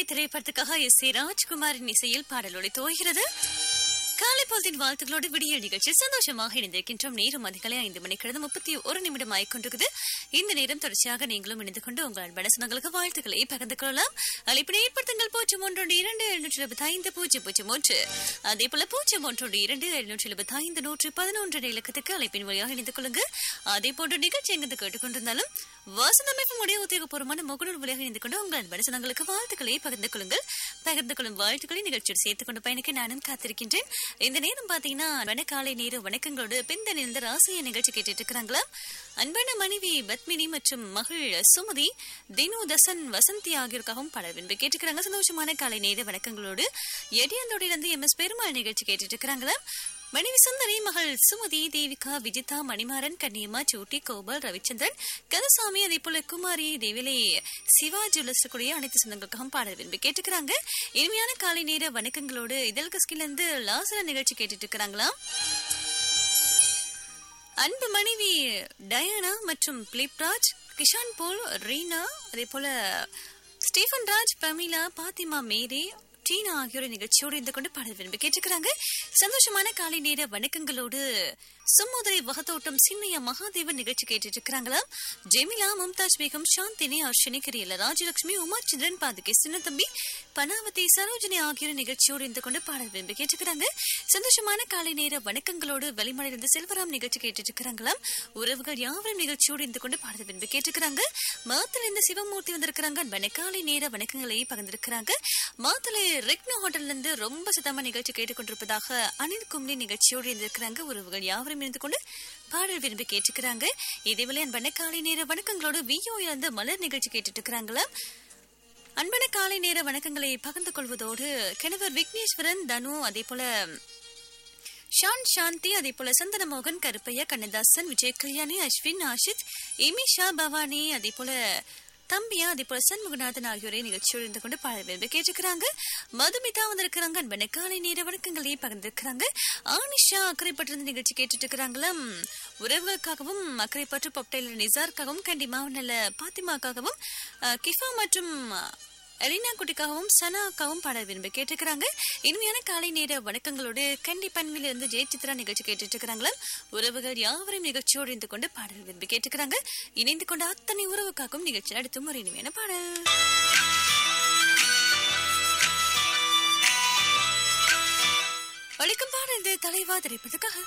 திரைப்படத்துக்காக S A ராஜ்குமாரின் இசையில் பாடலோடு தோகிறது காலை பொழுதின் வாழ்த்துக்களோடு விடிய நிகழ்ச்சியில் சந்தோஷமாக இணைந்திருக்கின்றோம் நேரம் அதிகாலை ஐந்து மணிக்கிறது முப்பத்தி ஒரு நிமிடம் ஆயிக்கொண்டிருக்குது இந்த நேரம் தொடர்ச்சியாக நீங்களும் இணைந்து கொண்டு உங்கள் அன்பனசனங்களுக்கு வாழ்த்துக்களை பகிர்ந்து கொள்ளலாம் அழைப்பினை ஏற்படுத்துங்கள் பூஜ்ஜியம் ஒன்றோடு இரண்டு எழுநூற்றி எழுபத்தி ஐந்து பூஜ்ஜியம் பூஜ்ஜியம் ஒன்று அதே போல பூஜ்ஜியம் ஒன்றோடு இரண்டு எழுநூற்றி எழுபத்தி ஐந்து நூற்று பதினொன்று இலக்கத்துக்கு அழைப்பின் வழியாக இணைந்து கொள்ளுங்க அதே போன்ற நிகழ்ச்சி எங்கு கேட்டுக்கொண்டிருந்தாலும் வாசனமைப்புடைய உத்தியோகபூர்வமான முகநூல் வழியாக இணைந்து கொண்டு உங்கள் அன்பனசனங்களுக்கு வாழ்த்துக்களை பகிர்ந்து கொள்ளுங்கள் பகிர்ந்து கொள்ளும் வாழ்த்துக்களை நிகழ்ச்சியோடு சேர்த்துக் கொண்டு பயணிக்க நானும் காத்திருக்கின்றேன் இந்த நேரம் பாத்தீங்கன்னா வன காலை நேர வணக்கங்களோடு பின்தணிந்த ராசிய நிகழ்ச்சி கேட்டுட்டு இருக்கிறாங்களா அன்பான மனைவி பத்மினி மற்றும் மகள் சுமதி தினு தசன் வசந்தி ஆகியோருக்காகவும் பல விரும்பி கேட்டுக்கிறாங்க சந்தோஷமான காலை நேர வணக்கங்களோடு எடியாந்தோடியிலிருந்து எம் எஸ் பெருமாள் நிகழ்ச்சி கேட்டுட்டு இருக்கிறாங்களா மனைவி சுந்தரி மகள் சுமதி தேவிகா விஜிதா மணிமாறன் கன்னியம்மா சூட்டி கோபால் ரவிச்சந்திரன் கந்தசாமி அதே போல குமாரி தேவிலை சிவா ஜுவல்லர்ஸ் கூடிய அனைத்து சொந்தங்களுக்காகவும் பாடல் விரும்பி கேட்டுக்கிறாங்க இனிமையான காலை நேர வணக்கங்களோடு இதழ் கஸ்கில இருந்து லாசர நிகழ்ச்சி கேட்டுட்டு இருக்கிறாங்களாம் அன்பு மனைவி டயானா மற்றும் பிலிப்ராஜ் கிஷான் போல் ரீனா அதே போல Stephen Raj Pamela Fathima Mary Tina ஆகியோர் நிகழ்ச்சியோடு இருந்து கொண்டு பாடல் விரும்பி கேட்டுக்கிறாங்க சந்தோஷமான காலை நேர வணக்கங்களோடு சும்மோதரை வகத்தோட்டம் சின்னையா மகாதேவன் நிகழ்ச்சி கேட்டுட்டு இருக்கிறாங்களா ஜெமிலா மும்தாஜ் பேகம் சாந்தினி அர்ஷினி கிரியல ராஜலட்சுமி உமாச்சந்திரன் பாதுகை சின்னத்தம்பி பனாவதி சரோஜினி ஆகியோர் நிகழ்ச்சியோடு இருந்து கொண்டு பாடல் விரும்பி கேட்டுக்கிறாங்க சந்தோஷமான காலை நேர வணக்கங்களோடு வெளிமலையிலிருந்து செல்வராம் நிகழ்ச்சி கேட்டுட்டு இருக்கிறாங்களாம் உறவுகள் யாவரும் நிகழ்ச்சியோடு இருந்து கொண்டு பாடல் விரும்பி கேட்டுக்கிறாங்க மாத்துல இருந்து சிவமூர்த்தி வந்திருக்கிறாங்க வனக்காலை நேர வணக்கங்களை பகிர்ந்திருக்கிறாங்க மாத்தலை ரெக்னோ ஹோட்டல்ல இருந்து ரொம்ப சுத்தமா நிகழ்ச்சி கேட்டுக்கொண்டிருப்பதாக அனில் கும்னி நிகழ்ச்சியோடு இருந்திருக்கிறாங்க உறவுகள் யாவரும் இருந்து கொண்டு பாடல் விரும்பி கேட்டுக்கிறாங்க இதேவேளை அன்பான காலை நேர வணக்கங்களோடு வியோ இருந்து மலர் நிகழ்ச்சி கேட்டுட்டு இருக்கிறாங்களா அன்பான காலை நேர வணக்கங்களை பகிர்ந்து கொள்வதோடு கணவர் விக்னேஸ்வரன் தனு அதே போல ஷான் சாந்தி அதே போல சந்தனமோகன் கருப்பையா கண்ணதாசன் விஜய் கல்யாணி அஸ்வின் ஆஷித் இமிஷா பவானி அதே போல தம்பியா அதே போல சண்முகநாதன் ஆகியோரை நிகழ்ச்சியோடு இருந்து கொண்டு பாட விரும்பி கேட்டிருக்கிறாங்க மதுமிதா வந்திருக்கிறாங்க அன்பன காலை நேர வணக்கங்களை பகிர்ந்திருக்கிறாங்க ஆனிஷா அக்கறைப்பட்டிருந்த நிகழ்ச்சி கேட்டுட்டு இருக்கிறாங்களாம் உறவுகளுக்காகவும் அக்கறைப்பற்று பொப்டைல நிசாருக்காகவும் கண்டி மாவனல்ல பாத்திமாக்காகவும் அஹ், கிஃபா மற்றும் எலினா குட்டிக்காகவும் சனாக்காவும் பாட விரும்பி கேட்டிருக்கிறாங்க இனிமையான காலை நேர வணக்கங்களோடு கண்டி பன்மையில இருந்து ஜெய சித்ரா நிகழ்ச்சி கேட்டுட்டு இருக்கிறாங்களா உறவுகள் யாவரும் நிகழ்ச்சியோடு இருந்து கொண்டு பாடல் விரும்பி கேட்டுக்கிறாங்க இணைந்து கொண்ட அத்தனை உறவுக்காகவும் நிகழ்ச்சி அடுத்தும் ஒரு இனிமையான பாடல் வணக்கம் பாடல் தலைவா திரைப்பதற்காக